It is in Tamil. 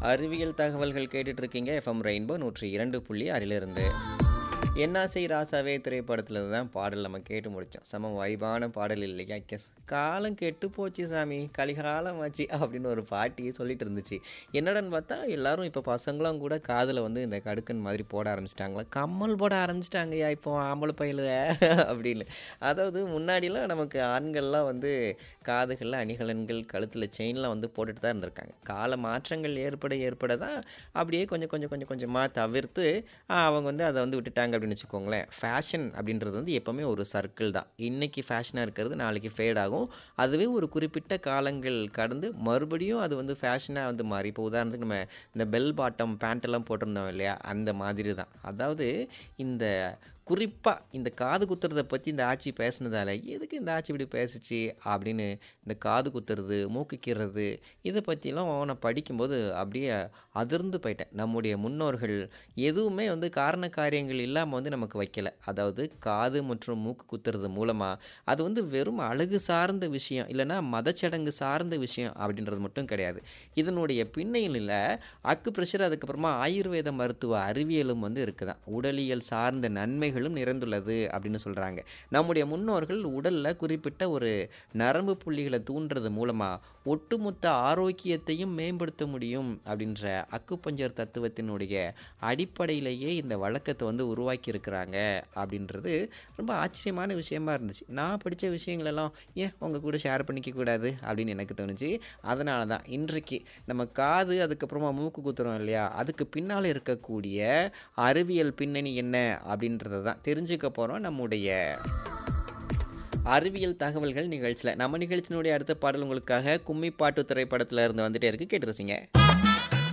அறிவியல் தகவல்கள் கேட்டுட்டு இருக்கீங்க எஃப்எம் ரெயின்போ நூற்றி இரண்டு புள்ளி ஆறிலிருந்து என்னாசை ராசாவே திரைப்படத்தில் தான் பாடல் நம்ம கேட்டு முடித்தோம் செம வைபான பாடல் இல்லையா கெஸ் காலம் கெட்டு போச்சு சாமி கலிகாலம் ஆச்சு அப்படின்னு ஒரு பாட்டி சொல்லிட்டு இருந்துச்சு என்னடான்னு பார்த்தா எல்லாரும் இப்போ பசங்களும் கூட காதில் வந்து இந்த கடுக்கன் மாதிரி போட ஆரம்பிச்சிட்டாங்களா கம்மல் போட ஆரம்பிச்சிட்டாங்கய்யா இப்போ ஆம்பளை பயில அப்படின்னு அதாவது முன்னாடிலாம் நமக்கு ஆண்கள்லாம் வந்து காதுகளில் அணிகலன்கள் கழுத்தில் செயின்லாம் வந்து போட்டுட்டு தான் இருந்திருக்காங்க கால மாற்றங்கள் ஏற்பட ஏற்பட தான் அப்படியே கொஞ்சம் கொஞ்சம் கொஞ்சம் கொஞ்சமாக தவிர்த்து ஆ, அவங்க வந்து அதை வந்து விட்டுட்டாங்க அப்படின்னு வச்சுக்கோங்களேன் ஃபேஷன் அப்படின்றது வந்து எப்போவுமே ஒரு சர்க்கிள் தான் இன்றைக்கி ஃபேஷனாக இருக்கிறது நாளைக்கு ஃபேட் ஆகும் அதுவே ஒரு குறிப்பிட்ட காலங்கள் கடந்து மறுபடியும் அது வந்து ஃபேஷனாக வந்து மாறி இப்போ உதாரணத்துக்கு நம்ம இந்த பெல் பாட்டம் பேண்ட் எல்லாம் போட்டிருந்தோம் இல்லையா அந்த மாதிரி தான் அதாவது இந்த குறிப்பாக இந்த காது குத்துறதை பற்றி இந்த ஆட்சி பேசுனதால எதுக்கு இந்த ஆட்சி இப்படி பேசுச்சு அப்படின்னு இந்த காது குத்துறது மூக்கு கீறது இதை பற்றிலாம் நான் படிக்கும்போது அப்படியே அதிர்ந்து போயிட்டேன் நம்முடைய முன்னோர்கள் எதுவுமே வந்து காரண காரியங்கள் இல்லாமல் வந்து நமக்கு வைக்கல அதாவது காது மற்றும் மூக்கு குத்துறது மூலமாக அது வந்து வெறும் அழகு சார்ந்த விஷயம் இல்லைன்னா மதச்சடங்கு சார்ந்த விஷயம் அப்படின்றது மட்டும் கிடையாது இதனுடைய பின்னணியில் அக்கு ப்ரெஷர் அதுக்கப்புறமா ஆயுர்வேத மருத்துவ அறிவியலும் வந்து இருக்குதான் உடலியல் சார்ந்த நன்மைகளும் நிறைந்துள்ளது அப்படின்னு சொல்கிறாங்க நம்முடைய முன்னோர்கள் உடலில் குறிப்பிட்ட ஒரு நரம்பு புள்ளிகளை தூண்டுறது மூலமாக ஒட்டுமொத்த ஆரோக்கியத்தையும் மேம்படுத்த முடியும் அப்படின்ற அக்குப்பஞ்சர் தத்துவத்தினுடைய அடிப்படையிலேயே இந்த வழக்கத்தை வந்து உருவாக்கி இருக்கிறாங்க அப்படின்றது ரொம்ப ஆச்சரியமான விஷயமா இருந்துச்சு நான் படித்த விஷயங்களெல்லாம் ஏன் உங்கள் கூட ஷேர் பண்ணிக்க கூடாது அப்படின்னு எனக்கு தோணுச்சு அதனால தான் இன்றைக்கு நம்ம காது அதுக்கப்புறமா மூக்கு குத்துறோம் இல்லையா அதுக்கு பின்னால் இருக்கக்கூடிய அறிவியல் பின்னணி என்ன அப்படின்றத தான் தெரிஞ்சுக்க போகிறோம் நம்முடைய அறிவியல் தகவல்கள் நிகழ்ச்சியில் நம்ம நிகழ்ச்சியினுடைய அடுத்த பாடல் உங்களுக்காக கும்மி பாட்டு திரைப்படத்தில் இருந்து வந்துட்டே இருக்கு கேட்டு ரசிங்க